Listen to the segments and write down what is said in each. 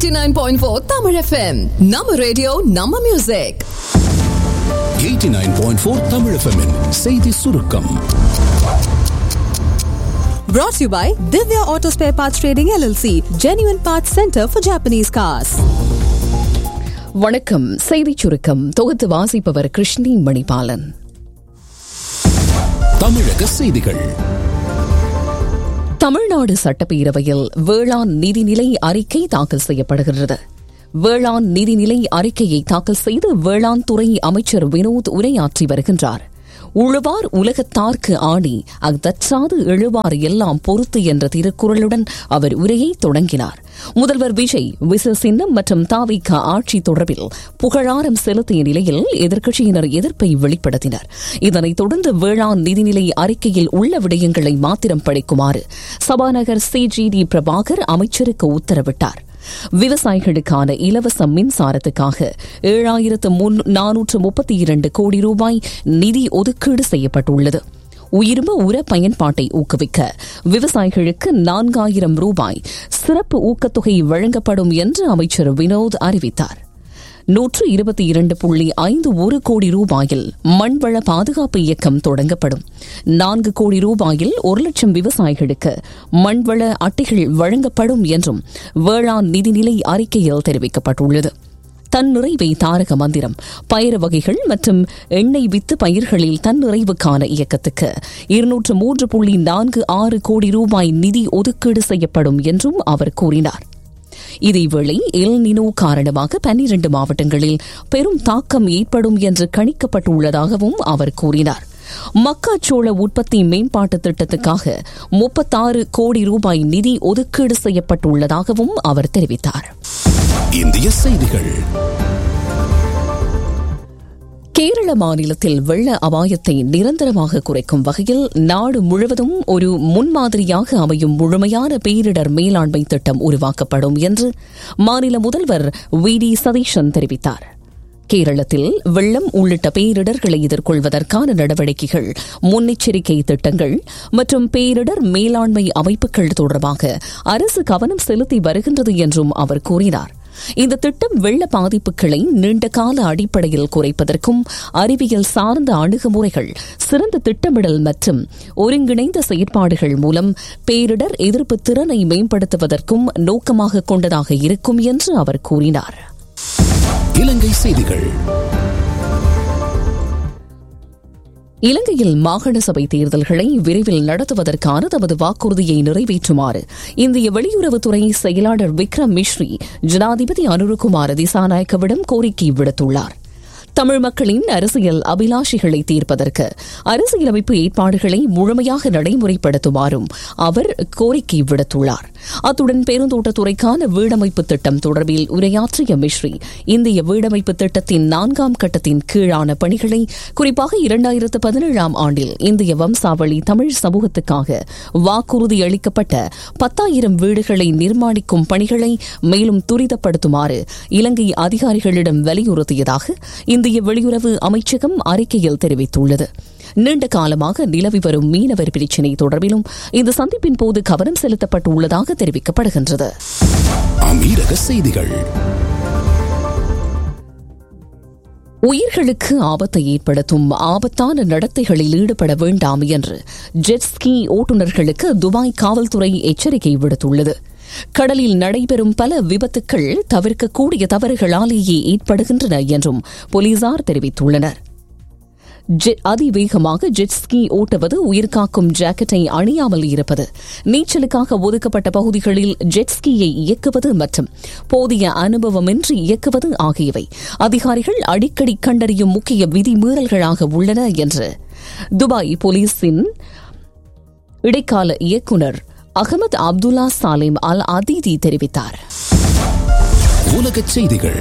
89.4 Tamil FM நம்ம radio நம்ம music 89.4 Tamil FM -இன் செய்தி சுருக்கம் Brought to you by Divya Auto Spare Parts Trading LLC, Genuine Parts Center for Japanese Cars. வணக்கம் செய்திச் சுருக்கம் தொகுத்து வாசிப்பவர் கிருஷ்ணி மணிபாலன் தமிழக செய்திகள் தமிழ்நாடு சட்டப்பேரவையில் வேளாண் நிதிநிலை அறிக்கை தாக்கல் செய்யப்படுகிறது வேளாண் நிதிநிலை அறிக்கையை தாக்கல் செய்து வேளாண் துறை அமைச்சர் வினோத் உரையாற்றி வருகின்றார் உழுவார் உலகத்தார்க்கு ஆணி அத்தற்றாது எழுவார் எல்லாம் பொறுத்து என்ற திருக்குறளுடன் அவர் உரையை தொடங்கினார் முதல்வர் விஜய் விசில் சின்னம் மற்றும் தாவிக ஆட்சி தொடர்பில் புகழாரம் செலுத்திய நிலையில் எதிர்க்கட்சியினர் எதிர்ப்பை வெளிப்படுத்தினர் இதனைத் தொடர்ந்து வேளாண் நிதிநிலை அறிக்கையில் உள்ள விடயங்களை மாத்திரம் படிக்குமாறு சபாநாயகர் சி ஜி டி பிரபாகர் அமைச்சருக்கு உத்தரவிட்டார் விவசாயிகளுக்கான இலவச மின்சாரத்துக்காக ஏழாயிரத்து நானூற்று முப்பத்தி இரண்டு கோடி ரூபாய் நிதி ஒதுக்கீடு செய்யப்பட்டுள்ளது உயிர்ம உர பயன்பாட்டை ஊக்குவிக்க விவசாயிகளுக்கு நான்காயிரம் ரூபாய் சிறப்பு ஊக்கத்தொகை வழங்கப்படும் என்று அமைச்சர் வினோத் அறிவித்தார் நூற்று இருபத்தி இரண்டு புள்ளி ஐந்து ஒரு கோடி ரூபாயில் மண்வள பாதுகாப்பு இயக்கம் தொடங்கப்படும் நான்கு கோடி ரூபாயில் ஒரு லட்சம் விவசாயிகளுக்கு மண்வள அட்டைகள் வழங்கப்படும் என்றும் வேளாண் நிதிநிலை அறிக்கையில் தெரிவிக்கப்பட்டுள்ளது தன்னிறைவை தாரக மந்திரம் பயிர் வகைகள் மற்றும் எண்ணெய் வித்து பயிர்களில் தன்னிறைவுக்கான இயக்கத்துக்கு இருநூற்று மூன்று புள்ளி நான்கு ஆறு கோடி ரூபாய் நிதி ஒதுக்கீடு செய்யப்படும் என்றும் அவர் கூறினார் இதேவேளை எல் நினோ காரணமாக பன்னிரண்டு மாவட்டங்களில் பெரும் தாக்கம் ஏற்படும் என்று கணிக்கப்பட்டுள்ளதாகவும் அவர் கூறினார் மக்காச்சோள உற்பத்தி மேம்பாட்டு திட்டத்துக்காக முப்பத்தாறு கோடி ரூபாய் நிதி ஒதுக்கீடு செய்யப்பட்டுள்ளதாகவும் அவர் தெரிவித்தார் இந்திய செய்திகள் கேரள மாநிலத்தில் வெள்ள அபாயத்தை நிரந்தரமாக குறைக்கும் வகையில் நாடு முழுவதும் ஒரு முன்மாதிரியாக அமையும் முழுமையான பேரிடர் மேலாண்மை திட்டம் உருவாக்கப்படும் என்று மாநில முதல்வர் வி டி சதீஷன் தெரிவித்தார் கேரளத்தில் வெள்ளம் உள்ளிட்ட பேரிடர்களை எதிர்கொள்வதற்கான நடவடிக்கைகள் முன்னெச்சரிக்கை திட்டங்கள் மற்றும் பேரிடர் மேலாண்மை அமைப்புகள் தொடர்பாக அரசு கவனம் செலுத்தி வருகின்றது என்றும் அவர் கூறினார் இந்த திட்டம் வெள்ள பாதிப்புகளை நீண்டகால அடிப்படையில் குறைப்பதற்கும் அறிவியல் சார்ந்த அணுகுமுறைகள் சிறந்த திட்டமிடல் மற்றும் ஒருங்கிணைந்த செயற்பாடுகள் மூலம் பேரிடர் எதிர்ப்பு திறனை மேம்படுத்துவதற்கும் நோக்கமாக கொண்டதாக இருக்கும் என்று அவர் கூறினார் இலங்கை செய்திகள் இலங்கையில் மாகாண சபை தேர்தல்களை விரைவில் நடத்துவதற்கான தமது வாக்குறுதியை நிறைவேற்றுமாறு இந்திய வெளியுறவுத்துறை செயலாளர் விக்ரம் மிஸ்ரி ஜனாதிபதி அனுருகுமார் திசாநாயக்கவிடம் கோரிக்கை விடுத்துள்ளார் தமிழ் மக்களின் அரசியல் அபிலாஷைகளை தீர்ப்பதற்கு அரசியலமைப்பு ஏற்பாடுகளை முழுமையாக நடைமுறைப்படுத்துமாறும் அவர் கோரிக்கை விடுத்துள்ளார் அத்துடன் பெருந்தோட்டத்துறைக்கான வீடமைப்பு திட்டம் தொடர்பில் உரையாற்றிய மிஸ்ரி இந்திய வீடமைப்பு திட்டத்தின் நான்காம் கட்டத்தின் கீழான பணிகளை குறிப்பாக இரண்டாயிரத்து பதினேழாம் ஆண்டில் இந்திய வம்சாவளி தமிழ் சமூகத்துக்காக வாக்குறுதி அளிக்கப்பட்ட பத்தாயிரம் வீடுகளை நிர்மாணிக்கும் பணிகளை மேலும் துரிதப்படுத்துமாறு இலங்கை அதிகாரிகளிடம் வலியுறுத்தியதாக இந்திய வெளியுறவு அமைச்சகம் அறிக்கையில் தெரிவித்துள்ளது நீண்ட காலமாக நிலவி வரும் மீனவர் பிரச்சினை தொடர்பிலும் இந்த சந்திப்பின் போது கவனம் செலுத்தப்பட்டுள்ளதாக தெரிவிக்கப்படுகின்றது அமீரக செய்திகள் உயிர்களுக்கு ஆபத்தை ஏற்படுத்தும் ஆபத்தான நடத்தைகளில் ஈடுபட வேண்டாம் என்று ஜெட்ஸ்கி ஓட்டுநர்களுக்கு துபாய் காவல்துறை எச்சரிக்கை விடுத்துள்ளது கடலில் நடைபெறும் பல விபத்துக்கள் தவிர்க்கக்கூடிய தவறுகளாலேயே ஏற்படுகின்றன என்றும் போலீசார் தெரிவித்துள்ளனர் அதிவேகமாக ஜெட்ஸ்கி ஓட்டுவது உயிர்காக்கும் ஜாக்கெட்டை அணியாமல் இருப்பது நீச்சலுக்காக ஒதுக்கப்பட்ட பகுதிகளில் ஜெட்ஸ்கியை இயக்குவது மற்றும் போதிய அனுபவமின்றி இயக்குவது ஆகியவை அதிகாரிகள் அடிக்கடி கண்டறியும் முக்கிய விதிமீறல்களாக உள்ளன என்று துபாய் போலீஸின் இடைக்கால இயக்குநர் அகமது அப்துல்லா சாலிம் அல் அதீதி தெரிவித்தார் உலகச் செய்திகள்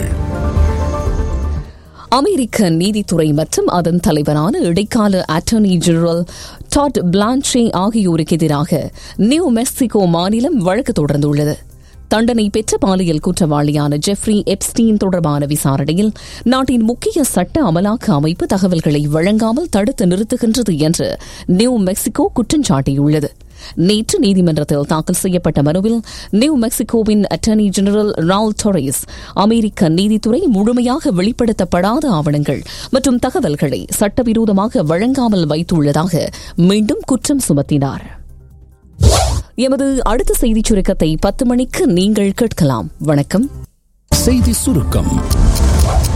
அமெரிக்க நீதித்துறை மற்றும் அதன் தலைவரான இடைக்கால அட்டர்னி ஜெனரல் டாட் பிளான்ஷே ஆகியோருக்கு எதிராக நியூ மெக்சிகோ மாநிலம் வழக்கு தொடர்ந்துள்ளது தண்டனை பெற்ற பாலியல் குற்றவாளியான ஜெஃப்ரி எப்ஸ்டீன் தொடர்பான விசாரணையில் நாட்டின் முக்கிய சட்ட அமலாக்க அமைப்பு தகவல்களை வழங்காமல் தடுத்து நிறுத்துகின்றது என்று நியூ மெக்சிகோ குற்றம் சாட்டியுள்ளது நேற்று நீதிமன்றத்தில் தாக்கல் செய்யப்பட்ட மனுவில் நியூ மெக்சிகோவின் அட்டர்னி ஜெனரல் ரால் டொரேஸ் அமெரிக்க நீதித்துறை முழுமையாக வெளிப்படுத்தப்படாத ஆவணங்கள் மற்றும் தகவல்களை சட்டவிரோதமாக வழங்காமல் வைத்துள்ளதாக மீண்டும் குற்றம் சுமத்தினார் எமது அடுத்த செய்திச் சுருக்கத்தை பத்து மணிக்கு நீங்கள் கேட்கலாம் வணக்கம் செய்தி சுருக்கம்